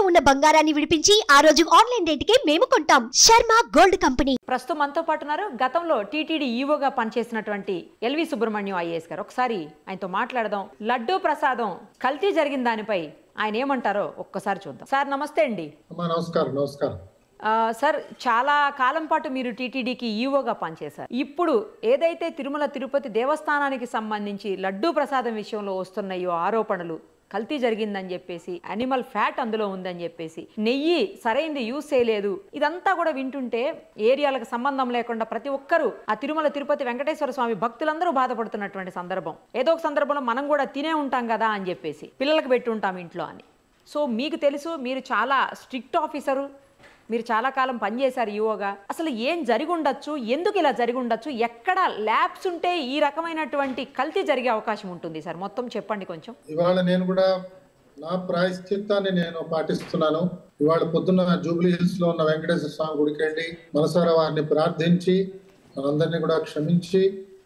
ఉన్న బంగారాన్ని విడిపించి ఆ రోజు ఆన్లైన్ రేటుకే మేము కొంటాం శర్మ గోల్డ్ కంపెనీ ప్రస్తుతం మనతో పాటు ఉన్నారు గతంలో టీటీడీ ఈవోగా పనిచేసినటువంటి ఎల్వి సుబ్రహ్మణ్యం ఐఏఎస్ గారు ఒకసారి ఆయనతో మాట్లాడదాం లడ్డూ ప్రసాదం కల్తీ జరిగిన దానిపై ఆయన ఏమంటారో ఒక్కసారి చూద్దాం సార్ నమస్తే అండి అమ్మా నమస్కారం నమస్కారం ఆ, సార్ చాలా కాలం పాటు మీరు టీటీడీకి ఈవోగా పనిచేశారు ఇప్పుడు ఏదైతే తిరుమల తిరుపతి దేవస్థానానికి సంబంధించి లడ్డూ ప్రసాదం విషయంలో వస్తున్నాయో ఆరోపణలు కల్తీ జరిగిందని చెప్పేసి అనిమల్ ఫ్యాట్ అందులో ఉందని చెప్పేసి నెయ్యి సరైనది యూజ్ చేయలేదు ఇదంతా కూడా వింటుంటే ఏరియాలకు సంబంధం లేకుండా ప్రతి ఒక్కరూ ఆ తిరుమల తిరుపతి వెంకటేశ్వర స్వామి భక్తులందరూ బాధపడుతున్నటువంటి సందర్భం ఏదో ఒక సందర్భంలో మనం కూడా తినే ఉంటాం కదా అని చెప్పేసి పిల్లలకు పెట్టి ఉంటాం ఇంట్లో అని సో మీకు తెలుసు మీరు చాలా స్ట్రిక్ట్ ఆఫీసరు మీరు చాలా కాలం పనిచేశారు యువగా అసలు ఏం జరిగి ఉండొచ్చు ఎందుకు ఇలా జరిగి ఉండొచ్చు ఎక్కడ ల్యాబ్స్ ఉంటే ఈ రకమైనటువంటి కల్తీ జరిగే అవకాశం ఉంటుంది సార్ మొత్తం చెప్పండి కొంచెం ఇవాళ నేను కూడా నా ప్రాయశ్చిత్తాన్ని నేను పాటిస్తున్నాను ఇవాళ పొద్దున్న జూబ్లీ హిల్స్ లో ఉన్న వెంకటేశ్వర స్వామి గుడికి వెళ్ళి మనసారా వారిని ప్రార్థించి మనందరినీ కూడా క్షమించి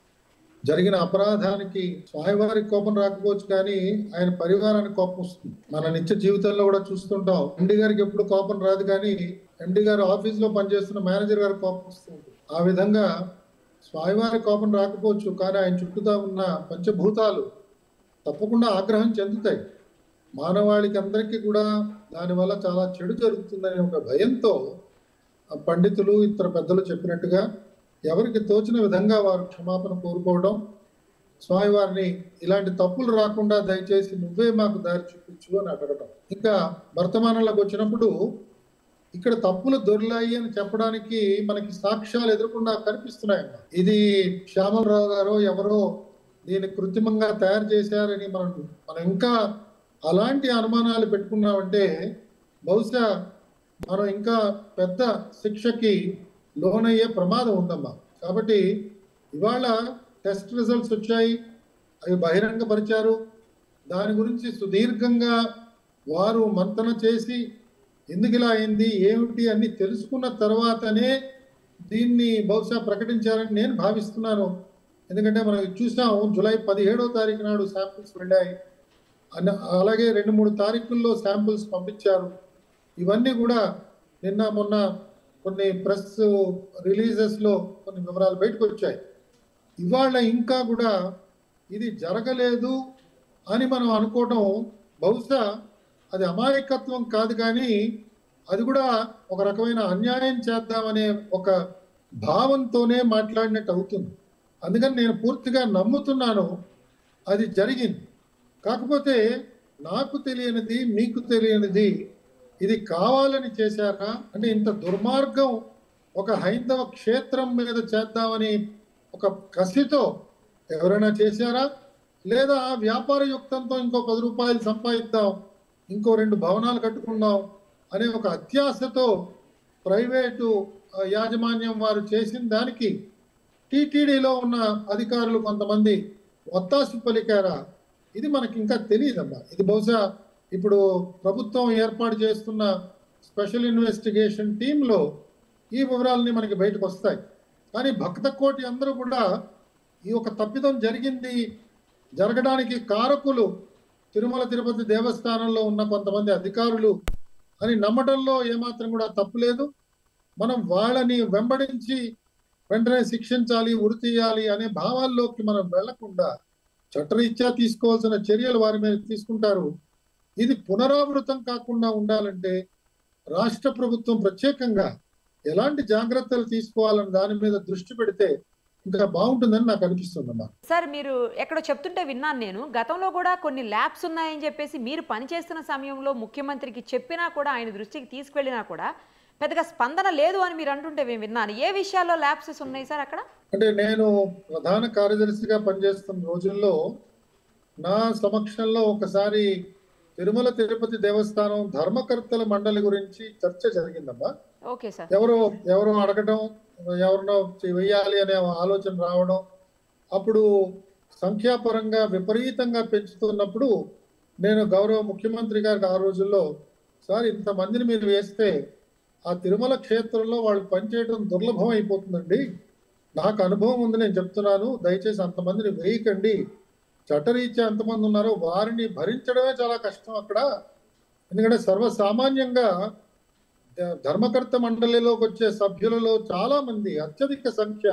జరిగిన అపరాధానికి స్వామివారి కోపం రాకపోవచ్చు కానీ ఆయన పరివారానికి కోపం వస్తుంది మన నిత్య జీవితంలో కూడా చూస్తుంటాం ఎండి గారికి ఎప్పుడు కోపం రాదు కానీ ఎండి గారు ఆఫీస్ లో పనిచేస్తున్న మేనేజర్ గారికి కోపం వస్తుంది ఆ విధంగా స్వామివారి కోపం రాకపోవచ్చు కానీ ఆయన చుట్టూతా ఉన్న పంచభూతాలు తప్పకుండా ఆగ్రహం చెందుతాయి మానవాళికి అందరికీ కూడా దానివల్ల చాలా చెడు జరుగుతుందనే ఒక భయంతో ఆ పండితులు ఇతర పెద్దలు చెప్పినట్టుగా ఎవరికి తోచిన విధంగా వారు క్షమాపణ కోరుకోవడం స్వామివారిని ఇలాంటి తప్పులు రాకుండా దయచేసి నువ్వే మాకు దారి చూపించు అని అడగడం ఇంకా వర్తమానంలోకి వచ్చినప్పుడు ఇక్కడ తప్పులు దొరిలాయి అని చెప్పడానికి మనకి సాక్ష్యాలు ఎదురకుండా కనిపిస్తున్నాయి ఇది శ్యామలరావు గారు ఎవరో దీన్ని కృత్రిమంగా తయారు చేశారని మనం మనం ఇంకా అలాంటి అనుమానాలు పెట్టుకున్నామంటే బహుశా మనం ఇంకా పెద్ద శిక్షకి లోనయ్యే ప్రమాదం ఉందమ్మా కాబట్టి ఇవాళ టెస్ట్ రిజల్ట్స్ వచ్చాయి అవి బహిరంగపరిచారు దాని గురించి సుదీర్ఘంగా వారు మంతన చేసి ఎందుకు ఇలా అయింది ఏమిటి అన్ని తెలుసుకున్న తర్వాతనే దీన్ని బహుశా ప్రకటించారని నేను భావిస్తున్నాను ఎందుకంటే మనం చూసాం జూలై పదిహేడో తారీఖు నాడు శాంపిల్స్ వెళ్ళాయి అన్న- అలాగే రెండు మూడు తారీఖుల్లో శాంపిల్స్ పంపించారు ఇవన్నీ కూడా నిన్న మొన్న కొన్ని ప్రెస్ రిలీజెస్లో కొన్ని వివరాలు బయటకు వచ్చాయి ఇవాళ ఇంకా కూడా ఇది జరగలేదు అని మనం అనుకోవటం బహుశా అది అమాయకత్వం కాదు కానీ అది కూడా ఒక రకమైన అన్యాయం చేద్దామనే ఒక భావంతోనే మాట్లాడినట్టు అవుతుంది అందుకని నేను పూర్తిగా నమ్ముతున్నాను అది జరిగింది కాకపోతే నాకు తెలియనిది మీకు తెలియనిది ఇది కావాలని చేశారా అంటే ఇంత దుర్మార్గం ఒక హైందవ క్షేత్రం మీద చేద్దామని ఒక కసితో ఎవరైనా చేశారా లేదా వ్యాపార యుక్తంతో ఇంకో పది రూపాయలు సంపాదిద్దాం ఇంకో రెండు భవనాలు కట్టుకుందాం అనే ఒక అత్యాశతో ప్రైవేటు ఆ, యాజమాన్యం వారు చేసిన దానికి టీటీడీలో ఉన్న అధికారులు కొంతమంది ఒత్తాసు పలికారా ఇది మనకి ఇంకా తెలియదమ్మా ఇది బహుశా ఇప్పుడు ప్రభుత్వం ఏర్పాటు చేస్తున్న స్పెషల్ ఇన్వెస్టిగేషన్ టీంలో ఈ వివరాలని మనకి బయటకు వస్తాయి కానీ భక్త కోటి అందరూ కూడా ఈ ఒక తప్పిదం జరిగింది జరగడానికి కారకులు తిరుమల తిరుపతి దేవస్థానంలో ఉన్న కొంతమంది అధికారులు అని నమ్మటంలో ఏమాత్రం కూడా తప్పు లేదు మనం వాళ్ళని వెంబడించి వెంటనే శిక్షించాలి ఉరి తీయాలి అనే భావాల్లోకి మనం వెళ్లకుండా చట్టరీత్యా తీసుకోవాల్సిన చర్యలు వారి మీద తీసుకుంటారు ఇది పునరావృతం కాకుండా ఉండాలంటే రాష్ట్ర ప్రభుత్వం ప్రత్యేకంగా ఎలాంటి జాగ్రత్తలు తీసుకోవాలని దాని మీద దృష్టి పెడితే ఇంకా బాగుంటుందని నాకు అనిపిస్తుందమ్మా సార్ మీరు ఎక్కడో చెప్తుంటే విన్నాను నేను గతంలో కూడా కొన్ని ల్యాబ్స్ ఉన్నాయని చెప్పేసి మీరు పనిచేస్తున్న సమయంలో ముఖ్యమంత్రికి చెప్పినా కూడా ఆయన దృష్టికి తీసుకెళ్ళినా కూడా పెద్దగా స్పందన లేదు అని మీరు అంటుంటే మేము విన్నాను ఏ విషయాల్లో ల్యాబ్సెస్ ఉన్నాయి సార్ అక్కడ అంటే నేను ప్రధాన కార్యదర్శిగా పనిచేస్తున్న రోజుల్లో నా సమక్షంలో ఒకసారి తిరుమల తిరుపతి దేవస్థానం ధర్మకర్తల మండలి గురించి చర్చ జరిగిందమ్మా ఓకే సార్ ఎవరో ఎవరో అడగటం ఎవరినో చే- వెయ్యాలి అనే ఆలోచన రావడం అప్పుడు సంఖ్యాపరంగా విపరీతంగా పెంచుతున్నప్పుడు నేను గౌరవ ముఖ్యమంత్రి గారికి ఆ రోజుల్లో సార్ ఇంతమందిని మీరు వేస్తే ఆ తిరుమల క్షేత్రంలో వాళ్ళు పనిచేయడం దుర్లభం అయిపోతుందండి నాకు అనుభవం ఉంది నేను చెప్తున్నాను దయచేసి అంతమందిని వేయకండి చట్టరీత్యా ఎంతమంది ఉన్నారో వారిని భరించడమే చాలా కష్టం అక్కడ ఎందుకంటే సర్వసామాన్యంగా ద- ధర్మకర్త మండలిలోకి వచ్చే సభ్యులలో చాలా మంది అత్యధిక సంఖ్య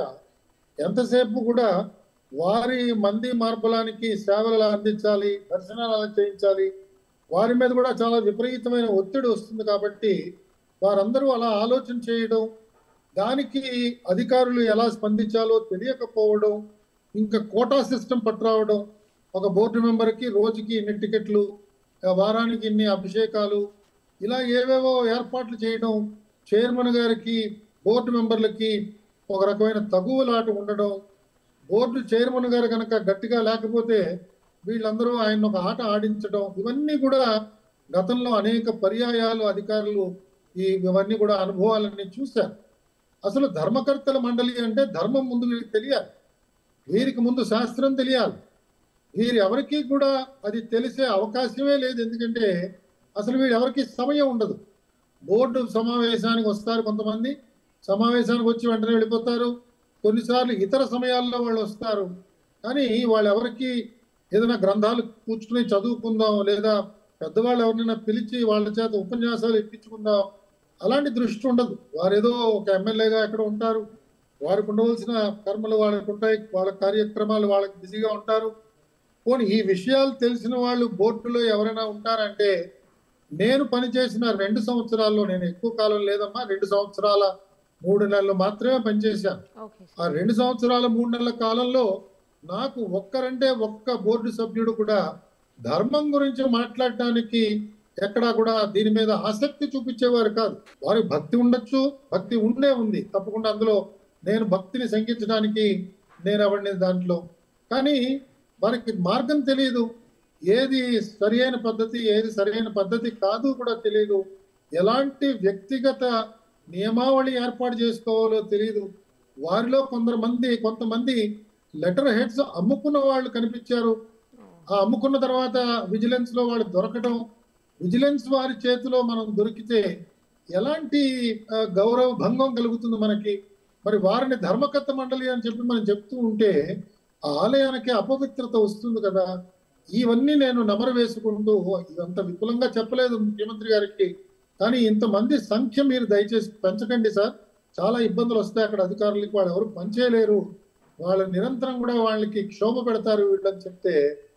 ఎంతసేపు కూడా వారి మంది మార్బలానికి సేవలు అందించాలి దర్శనాలు అలా చేయించాలి వారి మీద కూడా చాలా విపరీతమైన ఒత్తిడి వస్తుంది కాబట్టి వారందరూ అలా ఆలోచన చేయడం దానికి అధికారులు ఎలా స్పందించాలో తెలియకపోవడం ఇంకా కోటా సిస్టమ్ పట్టురావడం ఒక బోర్డు మెంబర్కి రోజుకి ఇన్ని టికెట్లు ఆ వారానికి ఇన్ని అభిషేకాలు ఇలా ఏవేవో ఏర్పాట్లు చేయడం చైర్మన్ గారికి బోర్డు మెంబర్లకి ఒక రకమైన తగువలాట ఉండడం బోర్డు చైర్మన్ గారు కనుక గట్టిగా లేకపోతే వీళ్ళందరూ ఆయన ఒక ఆట ఆడించడం ఇవన్నీ కూడా గతంలో అనేక పర్యాయాలు అధికారులు ఈ ఇవన్నీ కూడా అనుభవాలన్నీ చూశారు అసలు ధర్మకర్తల మండలి అంటే ధర్మం ముందు వీరికి తెలియాలి వీరికి ముందు శాస్త్రం తెలియాలి వీరు ఎవరికి కూడా అది తెలిసే అవకాశమే లేదు ఎందుకంటే అసలు వీరు ఎవరికి సమయం ఉండదు బోర్డు సమావేశానికి వస్తారు కొంతమంది సమావేశానికి వచ్చి వెంటనే వెళ్ళిపోతారు కొన్నిసార్లు ఇతర సమయాల్లో వాళ్ళు వస్తారు కానీ వాళ్ళు ఎవరికి ఏదైనా గ్రంథాలు కూర్చుని చదువుకుందాం లేదా పెద్దవాళ్ళు ఎవరినైనా పిలిచి వాళ్ళ చేత ఉపన్యాసాలు ఇప్పించుకుందాం అలాంటి దృష్టి ఉండదు వారు ఏదో ఒక ఎమ్మెల్యేగా ఎక్కడ ఉంటారు వారికి ఉండవలసిన కర్మలు వాళ్ళకి ఉంటాయి వాళ్ళ కార్యక్రమాలు వాళ్ళకి బిజీగా ఉంటారు పోనీ ఈ విషయాలు తెలిసిన వాళ్ళు బోర్డులో ఎవరైనా ఉంటారంటే నేను పనిచేసిన రెండు సంవత్సరాల్లో నేను ఎక్కువ కాలం లేదమ్మా రెండు సంవత్సరాల మూడు నెలలు మాత్రమే పనిచేశాను ఓకే ఆ రెండు సంవత్సరాల మూడు నెలల కాలంలో నాకు ఒక్కరంటే ఒక్క బోర్డు సభ్యుడు కూడా ధర్మం గురించి మాట్లాడటానికి ఎక్కడా కూడా దీని మీద ఆసక్తి చూపించేవారు కాదు వారికి భక్తి ఉండొచ్చు భక్తి ఉండే ఉంది తప్పకుండా అందులో నేను భక్తిని శంకించడానికి నేను అవన్నీ దాంట్లో కానీ వారికి మార్గం తెలియదు ఏది సరి అయిన పద్ధతి ఏది సరైన పద్ధతి కాదు కూడా తెలియదు ఎలాంటి వ్యక్తిగత నియమావళి ఏర్పాటు చేసుకోవాలో తెలియదు వారిలో కొందరు మంది కొంతమంది లెటర్ హెడ్స్ అమ్ముకున్న వాళ్ళు కనిపించారు ఆ అమ్ముకున్న తర్వాత విజిలెన్స్ లో వాళ్ళు దొరకడం విజిలెన్స్ వారి చేతిలో మనం దొరికితే ఎలాంటి ఆ, గౌరవ భంగం కలుగుతుంది మనకి మరి వారిని ధర్మకర్త మండలి అని చెప్పి మనం చెప్తూ ఉంటే ఆ ఆలయానికి అపవిత్రత వస్తుంది కదా ఇవన్నీ నేను నమరు వేసుకుంటూ ఇదంత విపులంగా చెప్పలేదు ముఖ్యమంత్రి గారికి కానీ ఇంతమంది సంఖ్య మీరు దయచేసి పెంచకండి సార్ చాలా ఇబ్బందులు వస్తాయి అక్కడ అధికారులకి వాళ్ళు ఎవరు పనిచేయలేరు వాళ్ళు నిరంతరం కూడా వాళ్ళకి క్షోభ పెడతారు వీళ్ళని చెప్తే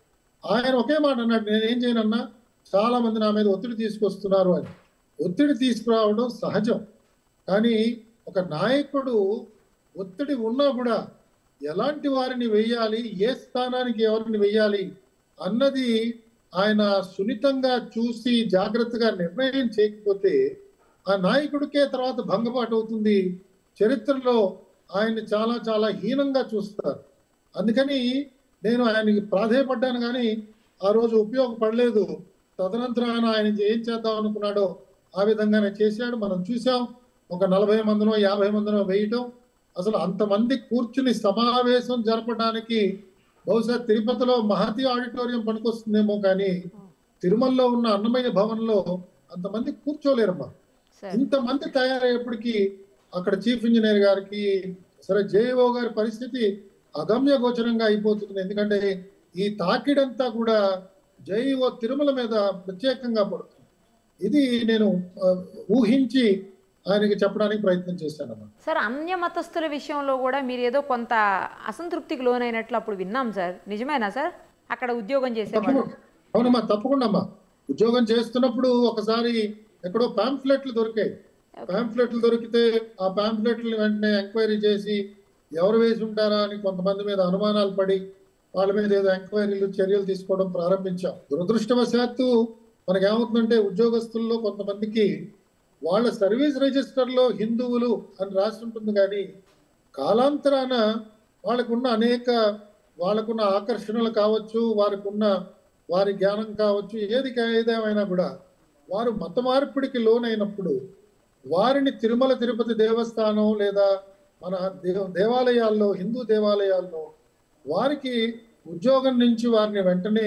ఆయన ఒకే మాట అన్నాడు నేనేం చేయనన్నా చాలా మంది నా మీద ఒత్తిడి తీసుకొస్తున్నారు అని ఒత్తిడి తీసుకురావడం సహజం కానీ ఒక నాయకుడు ఒత్తిడి ఉన్నా కూడా ఎలాంటి వారిని వెయ్యాలి ఏ స్థానానికి ఎవరిని వెయ్యాలి అన్నది ఆయన సున్నితంగా చూసి జాగ్రత్తగా నిర్ణయం చేయకపోతే ఆ నాయకుడికే తర్వాత భంగపాటు అవుతుంది చరిత్రలో ఆయన్ని చాలా చాలా హీనంగా చూస్తారు అందుకని నేను ఆయనకి ప్రాధేయపడ్డాను కానీ ఆ రోజు ఉపయోగపడలేదు తదనంతరాన ఆయన ఏం చేద్దాం అనుకున్నాడో ఆ విధంగానే చేశాడు మనం చూసాం ఒక నలభై మందినో యాభై మందినో వేయటం అసలు అంతమంది కూర్చుని సమావేశం జరపడానికి బహుశా తిరుపతిలో మహతి ఆడిటోరియం పనికొస్తుందేమో కానీ తిరుమలలో ఉన్న అన్నమయ్య భవన్లో అంతమంది కూర్చోలేరమ్మా సార్ ఇంతమంది తయారయ్యేప్పటికీ అక్కడ చీఫ్ ఇంజనీర్ గారికి సరే జేఓ గారి పరిస్థితి అగమ్య గోచరంగా అయిపోతుంది ఎందుకంటే ఈ తాకిడంతా కూడా జేఈఓ తిరుమల మీద ప్రత్యేకంగా పడుతుంది ఇది నేను ఆ, ఊహించి ఆయనకి చెప్పడానికి ప్రయత్నం చేశానమ్మా సార్ అన్య మతస్థుల విషయంలో కూడా మీరు ఏదో కొంత అసంతృప్తికి లోనైనట్లు అప్పుడు విన్నాం సార్ నిజమేనా సార్ అక్కడ ఉద్యోగం చేసేవాళ్ళు తప్పకుండా అవునమ్మా తప్పకుండా అమ్మా ఉద్యోగం చేస్తున్నప్పుడు ఒకసారి ఎక్కడో పాంఫ్లెట్లు దొరికాయి పాంఫ్లెట్లు దొరికితే ఆ పాంఫ్లెట్లు వెంటనే ఎంక్వైరీ చేసి ఎవరు వేసి ఉంటారా అని కొంతమంది మీద అనుమానాలు పడి వాళ్ళ మీద ఏదో ఎంక్వైరీలు చర్యలు తీసుకోవడం ప్రారంభించాం దురదృష్టవశాత్తు మనకి ఏమవుతుందంటే ఉద్యోగస్తుల్లో కొంతమందికి వాళ్ళ సర్వీస్ రిజిస్టర్లో హిందువులు అని రాసి ఉంటుంది కానీ కాలాంతరాన వాళ్ళకున్న అనేక వాళ్ళకున్న ఆకర్షణలు కావచ్చు వారికి ఉన్న వారి జ్ఞానం కావచ్చు ఏది కా- ఏదేమైనా కూడా వారు మత మార్పిడికి లోనైనప్పుడు వారిని తిరుమల తిరుపతి దేవస్థానం లేదా మన దేవ- దేవాలయాల్లో హిందూ దేవాలయాల్లో వారికి ఉద్యోగం నుంచి వారిని వెంటనే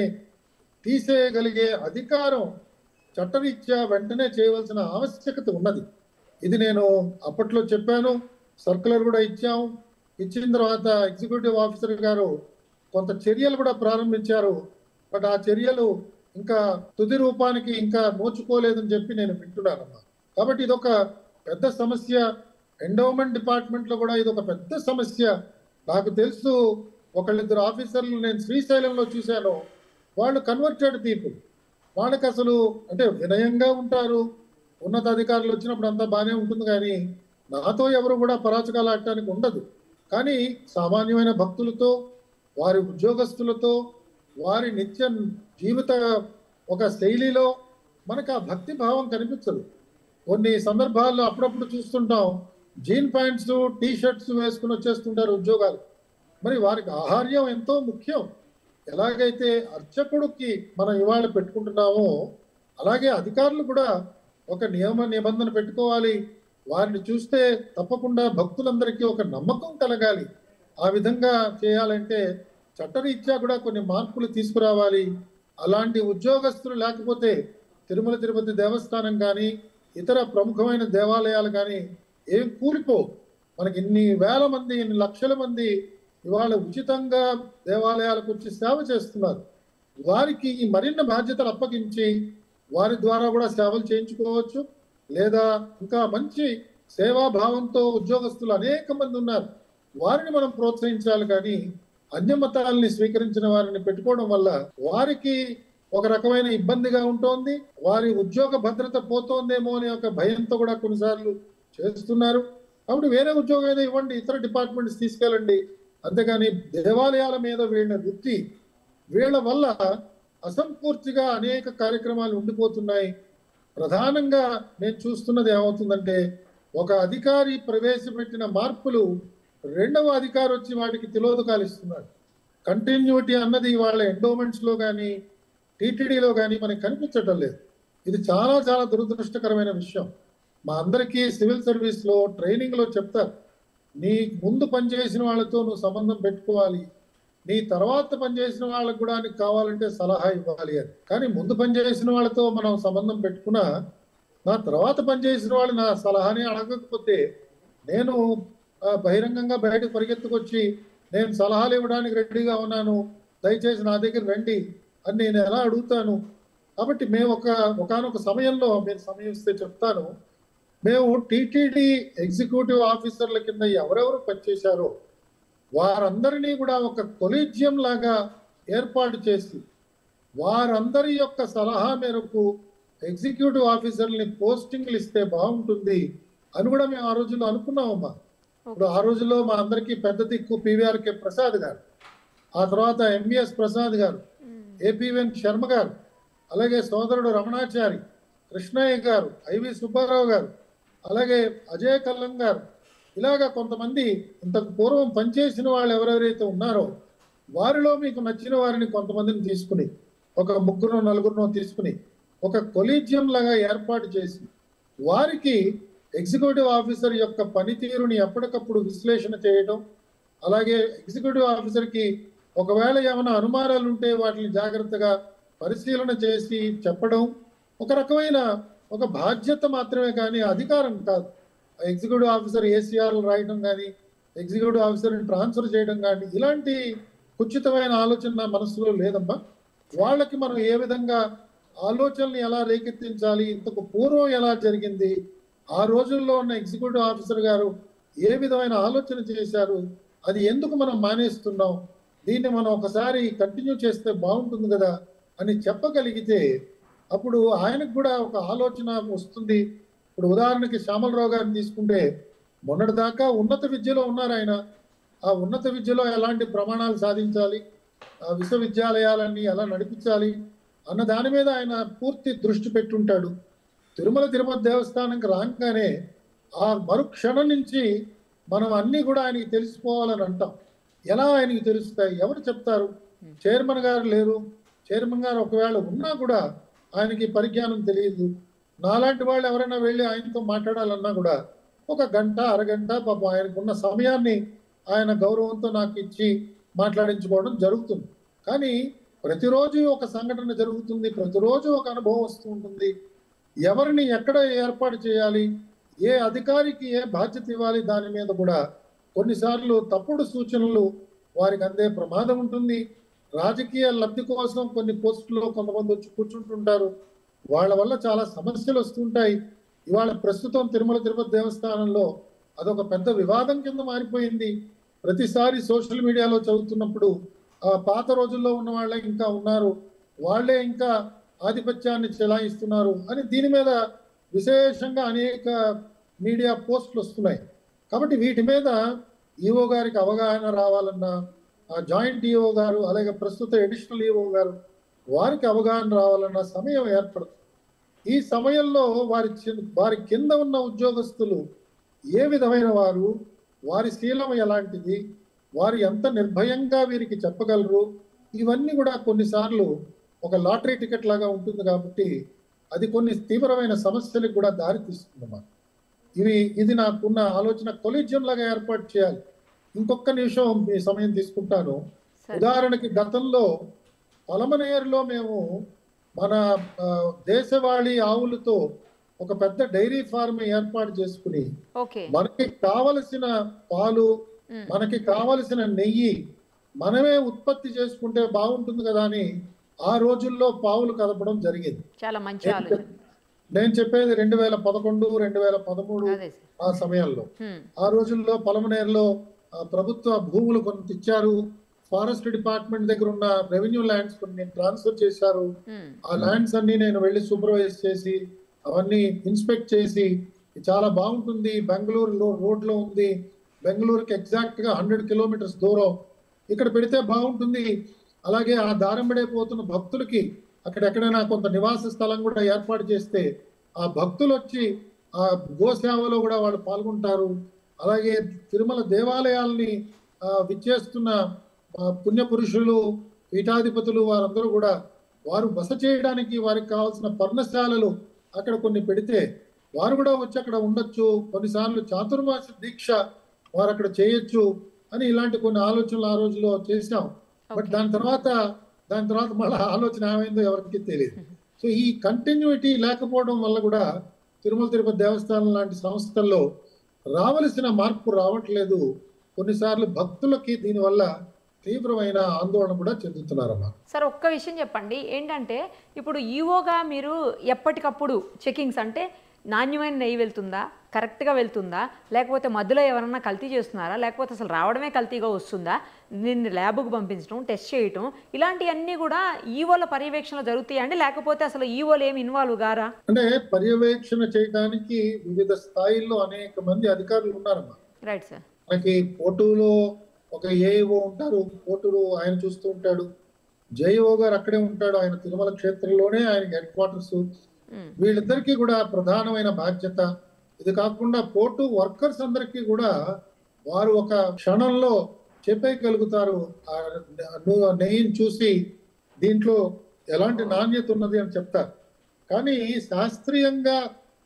తీసేయగలిగే అధికారం చట్టరీత్యా వెంటనే చేయవలసిన ఆవశ్యకత ఉన్నది ఇది నేను అప్పట్లో చెప్పాను సర్కులర్ కూడా ఇచ్చాం ఇచ్చిన తర్వాత ఎగ్జిక్యూటివ్ ఆఫీసర్ గారు కొంత చర్యలు కూడా ప్రారంభించారు బట్ ఆ చర్యలు ఇంకా తుది రూపానికి ఇంకా నోచుకోలేదని చెప్పి నేను వింటున్నానమ్మా కాబట్టి ఇదొక పెద్ద సమస్య ఎండోమెంట్ డిపార్ట్మెంట్ లో కూడా ఇది ఒక పెద్ద సమస్య నాకు తెలుసు ఒకళ్ళిద్దరు ఆఫీసర్లు నేను శ్రీశైలంలో చూశాను వాళ్ళు కన్వర్టెడ్ పీపుల్ వాళ్ళకి అసలు అంటే వినయంగా ఉంటారు ఉన్నత అధికారులు వచ్చినప్పుడు అంతా బాగానే ఉంటుంది కానీ నాతో ఎవరు కూడా పరాచకాలు ఆడటానికి ఉండదు కానీ సామాన్యమైన భక్తులతో వారి ఉద్యోగస్తులతో వారి నిత్య జీవిత ఒక శైలిలో మనకు ఆ భక్తి భావం కనిపించదు కొన్ని సందర్భాల్లో అప్పుడప్పుడు చూస్తుంటాం జీన్ ప్యాంట్స్ టీ షర్ట్స్ వేసుకుని వచ్చేస్తుంటారు ఉద్యోగాలు మరి వారికి ఆహార్యం ఎంతో ముఖ్యం ఎలాగైతే అర్చకుడికి మనం ఇవాళ పెట్టుకుంటున్నామో అలాగే అధికారులు కూడా ఒక నియమ నిబంధన పెట్టుకోవాలి వారిని చూస్తే తప్పకుండా భక్తులందరికీ ఒక నమ్మకం కలగాలి ఆ విధంగా చేయాలంటే చట్టరీత్యా కూడా కొన్ని మార్పులు తీసుకురావాలి అలాంటి ఉద్యోగస్తులు లేకపోతే తిరుమల తిరుపతి దేవస్థానం కానీ ఇతర ప్రముఖమైన దేవాలయాలు కానీ ఏం కూలిపో మనకి ఇన్ని వేల మంది ఇన్ని లక్షల మంది ఇవాళ ఉచితంగా దేవాలయాలకు వచ్చి సేవ చేస్తున్నారు వారికి ఈ మరిన్ని బాధ్యతలు అప్పగించి వారి ద్వారా కూడా సేవలు చేయించుకోవచ్చు లేదా ఇంకా మంచి సేవాభావంతో ఉద్యోగస్తులు అనేక మంది ఉన్నారు వారిని మనం ప్రోత్సహించాలి కానీ అన్య మతాలని స్వీకరించిన వారిని పెట్టుకోవడం వల్ల వారికి ఒక రకమైన ఇబ్బందిగా ఉంటోంది వారి ఉద్యోగ భద్రత పోతోందేమో అనే ఒక భయంతో కూడా కొన్నిసార్లు చేస్తున్నారు కాబట్టి వేరే ఉద్యోగం ఏదో ఇవ్వండి ఇతర డిపార్ట్మెంట్స్ తీసుకెళ్ళండి అంతేగాని దేవాలయాల మీద వీళ్ళ వృత్తి వీళ్ళ వల్ల అసంపూర్తిగా అనేక కార్యక్రమాలు ఉండిపోతున్నాయి ప్రధానంగా నేను చూస్తున్నది ఏమవుతుందంటే ఒక అధికారి ప్రవేశపెట్టిన మార్పులు రెండవ అధికారి వచ్చి వాటికి తిలోదకాలు ఇస్తున్నాడు కంటిన్యూటీ అన్నది వాళ్ళ ఎండోమెంట్స్ లో కానీ టీటీడీలో కానీ మనకి కనిపించటం లేదు ఇది చాలా చాలా దురదృష్టకరమైన విషయం మా అందరికీ సివిల్ సర్వీస్ లో ట్రైనింగ్ లో చెప్తారు నీ ముందు పనిచేసిన వాళ్ళతో నువ్వు సంబంధం పెట్టుకోవాలి నీ తర్వాత పనిచేసిన వాళ్ళకు కూడా నీకు కావాలంటే సలహా ఇవ్వాలి అని కానీ ముందు పనిచేసిన వాళ్ళతో మనం సంబంధం పెట్టుకున్నా నా తర్వాత పనిచేసిన వాళ్ళు నా సలహాని అడగకపోతే నేను ఆ, బహిరంగంగా బయటకు పరిగెత్తుకొచ్చి నేను సలహాలు ఇవ్వడానికి రెడీగా ఉన్నాను దయచేసి నా దగ్గర రండి అని నేను ఎలా అడుగుతాను కాబట్టి మేము ఒక ఒకనొక సమయంలో మీరు సమయం ఇస్తే చెప్తాను మేము టీటీడీ ఎగ్జిక్యూటివ్ ఆఫీసర్ల కింద ఎవరెవరు పనిచేశారో వారందరినీ కూడా ఒక కొలీజియం లాగా ఏర్పాటు చేసి వారందరి యొక్క సలహా మేరకు ఎగ్జిక్యూటివ్ ఆఫీసర్ని పోస్టింగ్లు ఇస్తే బాగుంటుంది అని కూడా మేము ఆ రోజుల్లో అనుకున్నామమ్మా ఇప్పుడు ఆ రోజుల్లో మా అందరికీ పెద్ద దిక్కు పివిఆర్కే ప్రసాద్ గారు ఆ తర్వాత ఎంవిఎస్ ప్రసాద్ గారు ఏపీవెన్ శర్మ గారు అలాగే సోదరుడు రమణాచారి కృష్ణయ్య గారు ఐవి సుబ్బారావు గారు అలాగే అజయ్ కల్లం గారు ఇలాగా కొంతమంది ఇంతకు పూర్వం పనిచేసిన వాళ్ళు ఎవరెవరైతే ఉన్నారో వారిలో మీకు నచ్చిన వారిని కొంతమందిని తీసుకుని ఒక ముగ్గురు నలుగురునో తీసుకుని ఒక కొలీజియం లాగా ఏర్పాటు చేసి వారికి ఎగ్జిక్యూటివ్ ఆఫీసర్ యొక్క పనితీరుని ఎప్పటికప్పుడు విశ్లేషణ చేయడం అలాగే ఎగ్జిక్యూటివ్ ఆఫీసర్కి ఒకవేళ ఏమైనా అనుమానాలు ఉంటే వాటిని జాగ్రత్తగా పరిశీలన చేసి చెప్పడం ఒక రకమైన ఒక బాధ్యత మాత్రమే కానీ అధికారం కాదు ఎగ్జిక్యూటివ్ ఆఫీసర్ ఏసీఆర్లు రాయడం కానీ ఎగ్జిక్యూటివ్ ఆఫీసర్ని ట్రాన్స్ఫర్ చేయడం కానీ ఇలాంటి కుచితమైన ఆలోచన నా మనసులో లేదమ్మా వాళ్ళకి మనం ఏ విధంగా ఆలోచనలు ఎలా రేకెత్తించాలి ఇంతకు పూర్వం ఎలా జరిగింది ఆ రోజుల్లో ఉన్న ఎగ్జిక్యూటివ్ ఆఫీసర్ గారు ఏ విధమైన ఆలోచన చేశారు అది ఎందుకు మనం మానేస్తున్నాం దీన్ని మనం ఒకసారి కంటిన్యూ చేస్తే బాగుంటుంది కదా అని చెప్పగలిగితే అప్పుడు ఆయనకు కూడా ఒక ఆలోచన వస్తుంది ఇప్పుడు ఉదాహరణకి శ్యామలరావు గారిని తీసుకుంటే మొన్నటిదాకా ఉన్నత విద్యలో ఉన్నారు ఆయన ఆ ఉన్నత విద్యలో ఎలాంటి ప్రమాణాలు సాధించాలి ఆ విశ్వవిద్యాలయాలన్నీ ఎలా నడిపించాలి అన్న దాని మీద ఆయన పూర్తి దృష్టి పెట్టుంటాడు తిరుమల తిరుపతి దేవస్థానంకి రాగానే ఆ మరుక్షణం నుంచి మనం అన్నీ కూడా ఆయనకి తెలిసిపోవాలని అంటాం ఎలా ఆయనకి తెలుస్తాయి ఎవరు చెప్తారు చైర్మన్ గారు లేరు చైర్మన్ గారు ఒకవేళ ఉన్నా కూడా ఆయనకి పరిజ్ఞానం తెలియదు నాలాంటి వాళ్ళు ఎవరైనా వెళ్ళి ఆయనతో మాట్లాడాలన్నా కూడా ఒక గంట అరగంట పాపం ఆయనకున్న సమయాన్ని ఆయన గౌరవంతో నాకు ఇచ్చి మాట్లాడించుకోవడం జరుగుతుంది కానీ ప్రతిరోజు ఒక సంఘటన జరుగుతుంది ప్రతిరోజు ఒక అనుభవం వస్తూ ఉంటుంది ఎవరిని ఎక్కడ ఏర్పాటు చేయాలి ఏ అధికారికి ఏ బాధ్యత ఇవ్వాలి దాని మీద కూడా కొన్నిసార్లు తప్పుడు సూచనలు వారికి అందే ప్రమాదం ఉంటుంది రాజకీయ లబ్ధి కోసం కొన్ని పోస్టుల్లో కొంతమంది వచ్చి కూర్చుంటుంటారు వాళ్ళ వల్ల చాలా సమస్యలు వస్తుంటాయి ఇవాళ ప్రస్తుతం తిరుమల తిరుపతి దేవస్థానంలో అదొక పెద్ద వివాదం కింద మారిపోయింది ప్రతిసారి సోషల్ మీడియాలో చదువుతున్నప్పుడు ఆ పాత రోజుల్లో ఉన్న వాళ్ళే ఇంకా ఉన్నారు వాళ్ళే ఇంకా ఆధిపత్యాన్ని చెలాయిస్తున్నారు అని దీని మీద విశేషంగా అనేక మీడియా పోస్టులు వస్తున్నాయి కాబట్టి వీటి మీద ఈఓ గారికి అవగాహన రావాలన్నా ఆ జాయింట్ ఈఓ గారు అలాగే ప్రస్తుత అడిషనల్ ఈఓ గారు వారికి అవగాహన రావాలన్న సమయం ఏర్పడుతుంది ఈ సమయంలో వారి చి- వారి కింద ఉన్న ఉద్యోగస్తులు ఏ విధమైన వారు వారి శీలం ఎలాంటిది వారు ఎంత నిర్భయంగా వీరికి చెప్పగలరు ఇవన్నీ కూడా కొన్నిసార్లు ఒక లాటరీ టికెట్ లాగా ఉంటుంది కాబట్టి అది కొన్ని తీవ్రమైన సమస్యలకు కూడా దారి తీస్తుందన్నమాట ఇవి ఇది నాకున్న ఆలోచన కొలిజియం లాగా ఏర్పాటు చేయాలి ఇంకొక నిమిషం మీ సమయం తీసుకుంటాను సరే ఉదాహరణకి గతంలో పలమనేరులో మేము మన ఆ, దేశవాళీ ఆవులతో ఒక పెద్ద డైరీ ఫార్మ్ ఏర్పాటు చేసుకుని ఓకే మనకి కావలసిన పాలు మ్మ్. మనకి కావలసిన నెయ్యి మనమే ఉత్పత్తి చేసుకుంటే బాగుంటుంది కదా అని ఆ రోజుల్లో పావులు కదపడం జరిగింది చాలా మంచి ఆలోచన నేను చెప్పేది రెండు వేల పదకొండు రెండు వేల పదమూడు అదే సార్ ఆ సమయంలో హ్మ్. ఆ రోజుల్లో పలమనేరులో ఆ, ప్రభుత్వ భూములు కొంత ఇచ్చారు ఫారెస్ట్ డిపార్ట్మెంట్ దగ్గర ఉన్న రెవెన్యూ ల్యాండ్స్ కొన్ని ట్రాన్స్ఫర్ చేశారు హ్మ్. ఆ ల్యాండ్స్ అన్ని నేను వెళ్ళి సూపర్వైజ్ చేసి అవన్నీ ఇన్స్పెక్ట్ చేసి ఇది చాలా బాగుంటుంది బెంగళూరులో రోడ్లో ఉంది బెంగళూరుకి ఎగ్జాక్ట్ గా హండ్రెడ్ కిలోమీటర్స్ దూరం ఇక్కడ పెడితే బాగుంటుంది అలాగే ఆ దారంబడే పోతున్న భక్తులకి అక్కడ ఎక్కడైనా కొంత నివాస స్థలం కూడా ఏర్పాటు చేస్తే ఆ భక్తులు వచ్చి ఆ గోసేవలో కూడా వాళ్ళు పాల్గొంటారు అలాగే తిరుమల దేవాలయాల్ని ఆ, విచ్చేస్తున్న ఆ, పుణ్య పురుషులు పీఠాధిపతులు వారందరూ కూడా వారు బస చేయడానికి వారికి కావాల్సిన పర్ణశాలలు అక్కడ కొన్ని పెడితే వారు కూడా వచ్చి అక్కడ ఉండొచ్చు కొన్నిసార్లు చాతుర్మాస దీక్ష వారు అక్కడ చేయొచ్చు అని ఇలాంటి కొన్ని ఆలోచనలు ఆ రోజులో చేశాం బట్ Okay. దాని తర్వాత దాని తర్వాత మళ్ళీ ఆలోచన ఏమైందో ఎవరికి తెలియదు సో ఈ కంటిన్యూటీ లేకపోవడం వల్ల కూడా తిరుమల తిరుపతి దేవస్థానం లాంటి సంస్థల్లో రావలసిన మార్పు రావట్లేదు కొన్నిసార్లు భక్తులకి దీనివల్ల తీవ్రమైన ఆందోళన కూడా చెందుతున్నారమ్మా సార్ ఒక్క విషయం చెప్పండి ఏంటంటే ఇప్పుడు ఈవోగా మీరు ఎప్పటికప్పుడు చెకింగ్స్ అంటే నాణ్యమైన నెయ్యి వెళ్తుందా కరెక్ట్గా వెళ్తుందా లేకపోతే మధ్యలో ఎవరన్నా కల్తీ చేస్తున్నారా లేకపోతే అసలు రావడమే కల్తీగా వస్తుందా దీన్ని ల్యాబ్కు పంపించడం టెస్ట్ చేయటం ఇలాంటివన్నీ కూడా ఈవోల పర్యవేక్షణలో జరుగుతాయా అండి లేకపోతే అసలు ఈవోలు ఏమి ఇన్వాల్వ్ గారా అంటే పర్యవేక్షణ చేయడానికి వివిధ స్థాయిల్లో అనేక మంది అధికారులు ఉన్నారమ్మా రైట్ సార్ మనకి పోటూలో ఒక ఏఈఓ ఉంటారు పోటూరు ఆయన చూస్తూ ఉంటాడు జేఈఓ గారు అక్కడే ఉంటాడు ఆయన తిరుమల క్షేత్రంలోనే ఆయన హెడ్ క్వార్టర్స్ వీళ్ళిద్దరికీ కూడా ప్రధానమైన బాధ్యత ఇది కాకుండా పోర్టు వర్కర్స్ అందరికీ కూడా వారు ఒక క్షణంలో చెప్పేయగలుగుతారు ఆ ను- నెయ్యిని చూసి దీంట్లో ఎలాంటి నాణ్యత ఉన్నది అని చెప్తారు కానీ శాస్త్రీయంగా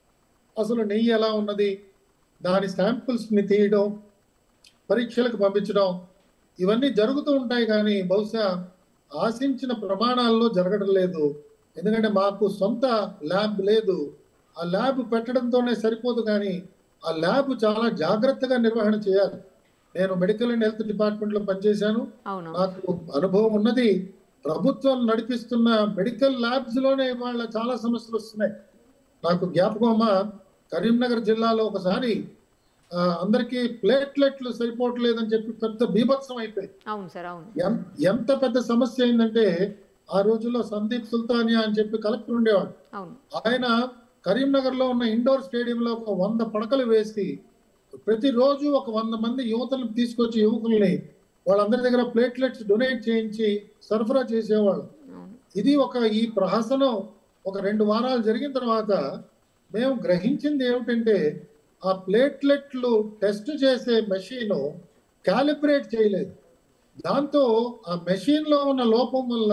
అసలు నెయ్యి ఎలా ఉన్నది దాని శాంపిల్స్ ని తీయడం పరీక్షలకు పంపించడం ఇవన్నీ జరుగుతూ ఉంటాయి కానీ బహుశా ఆశించిన ప్రమాణాల్లో జరగడం లేదు ఎందుకంటే మాకు సొంత ల్యాబ్ లేదు ఆ ల్యాబ్ పెట్టడంతోనే సరిపోదు కానీ ఆ ల్యాబ్ చాలా జాగ్రత్తగా నిర్వహణ చేయాలి నేను మెడికల్ అండ్ హెల్త్ డిపార్ట్మెంట్ లో పనిచేశాను అవును నాకు అనుభవం ఉన్నది ప్రభుత్వం నడిపిస్తున్న మెడికల్ ల్యాబ్స్ లోనే వాళ్ళ చాలా సమస్యలు వస్తున్నాయి నాకు జ్ఞాపకం అమ్మా కరీంనగర్ జిల్లాలో ఒకసారి ఆ, అందరికీ ప్లేట్లెట్లు సరిపోవట్లేదని చెప్పి పెద్ద బీభత్సం అయిపోయింది అవును సార్ అవును ఎం- ఎంత పెద్ద సమస్య అయిందంటే ఆ రోజుల్లో సందీప్ సుల్తానియా అని చెప్పి కలెక్టర్ ఉండేవాడు అవును ఆయన కరీంనగర్ లో ఉన్న ఇండోర్ స్టేడియంలో ఒక వంద పడకలు వేసి ప్రతిరోజు ఒక వంద మంది యువతలను తీసుకొచ్చి యువకుల్ని వాళ్ళందరి దగ్గర ప్లేట్లెట్స్ డొనేట్ చేయించి సరఫరా చేసేవాళ్ళు అవును ఇది ఒక ఈ ప్రహసనం ఒక రెండు వారాలు జరిగిన తర్వాత మేము గ్రహించింది ఏమిటంటే ఆ ప్లేట్లెట్లు టెస్ట్ చేసే మెషిన్ క్యాలిబ్రేట్ చేయలేదు దాంతో ఆ మెషిన్ లో ఉన్న లోపం వల్ల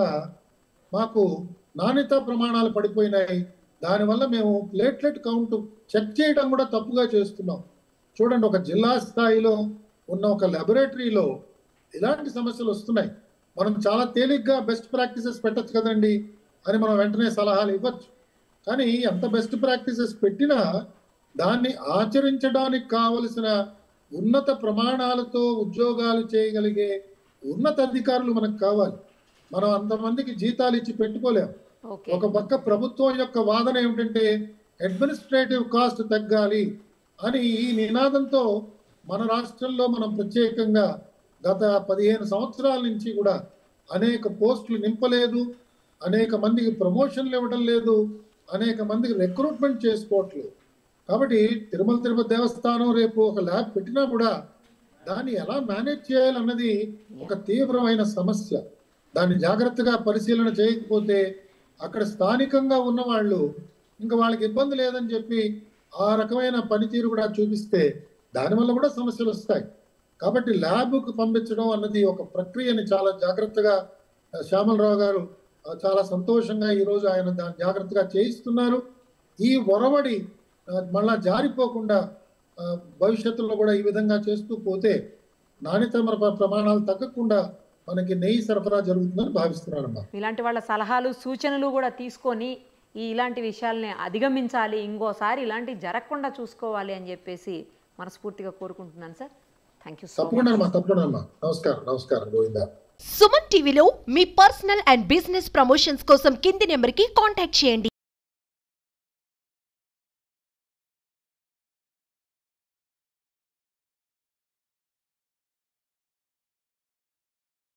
మాకు నాణ్యత ప్రమాణాలు పడిపోయినాయి దానివల్ల మేము ప్లేట్లెట్ కౌంట్ చెక్ చేయడం కూడా తప్పుగా చేస్తున్నాం చూడండి ఒక జిల్లా స్థాయిలో ఉన్న ఒక లాబొరేటరీలో ఇలాంటి సమస్యలు వస్తున్నాయి మనం చాలా తేలిగ్గా బెస్ట్ ప్రాక్టీసెస్ పెట్టచ్చు కదండి అని మనం వెంటనే సలహాలు ఇవ్వచ్చు కానీ ఎంత బెస్ట్ ప్రాక్టీసెస్ పెట్టినా దాన్ని ఆచరించడానికి కావలసిన ఉన్నత ప్రమాణాలతో ఉద్యోగాలు చేయగలిగే ఉన్నత అధికారులు మనకు కావాలి మనం అంతమందికి జీతాలు ఇచ్చి పెట్టుకోలేం ఓకే ఒక పక్క ప్రభుత్వం యొక్క వాదన ఏమిటంటే అడ్మినిస్ట్రేటివ్ కాస్ట్ తగ్గాలి అని ఈ నినాదంతో మన రాష్ట్రంలో మనం ప్రత్యేకంగా గత పదిహేను సంవత్సరాల నుంచి కూడా అనేక పోస్టులు నింపలేదు అనేక మందికి ప్రమోషన్లు ఇవ్వడం లేదు అనేక మందికి రిక్రూట్మెంట్ చేసుకోవట్లేదు కాబట్టి తిరుమల తిరుపతి దేవస్థానం రేపు ఒక ల్యాబ్ పెట్టినా కూడా దాన్ని ఎలా మేనేజ్ చేయాలన్నది ఒక తీవ్రమైన సమస్య దాన్ని జాగ్రత్తగా పరిశీలన చేయకపోతే అక్కడ స్థానికంగా ఉన్న వాళ్ళు ఇంకా వాళ్ళకి ఇబ్బంది లేదని చెప్పి ఆ రకమైన పనితీరు కూడా చూపిస్తే దానివల్ల కూడా సమస్యలు వస్తాయి కాబట్టి ల్యాబ్కు పంపించడం అన్నది ఒక ప్రక్రియని చాలా జాగ్రత్తగా ఆ, శ్యామలరావు గారు ఆ, చాలా సంతోషంగా ఈరోజు ఆయన దాన్ని జాగ్రత్తగా చేయిస్తున్నారు ఈ ఒరవడి ఆ, మళ్ళా జారిపోకుండా ఆ, భవిష్యత్తులో కూడా ఈ విధంగా చేస్తూ పోతే నాణ్యత ప్ర- ప్రమాణాలు తగ్గకుండా మనకి నెయ్యి సరఫరా జరుగుతుందని భావిస్తున్నానమ్మా ఇలాంటి వాళ్ళ సలహాలు సూచనలు కూడా తీసుకొని ఈ ఇలాంటి విషయాల్ని అధిగమించాలి ఇంకోసారి ఇలాంటివి జరగకుండా చూసుకోవాలి అని చెప్పేసి మనస్ఫూర్తిగా కోరుకుంటున్నాను సార్ థ్యాంక్ యూ సో తప్పకుండా అమ్మా తప్పకుండా అమ్మా నమస్కారం నమస్కారం గోవిందా సుమన్ టీవీలో మీ పర్సనల్ అండ్ బిజినెస్ ప్రమోషన్స్ కోసం కింది నెంబర్కి కాంటాక్ట్ చేయండి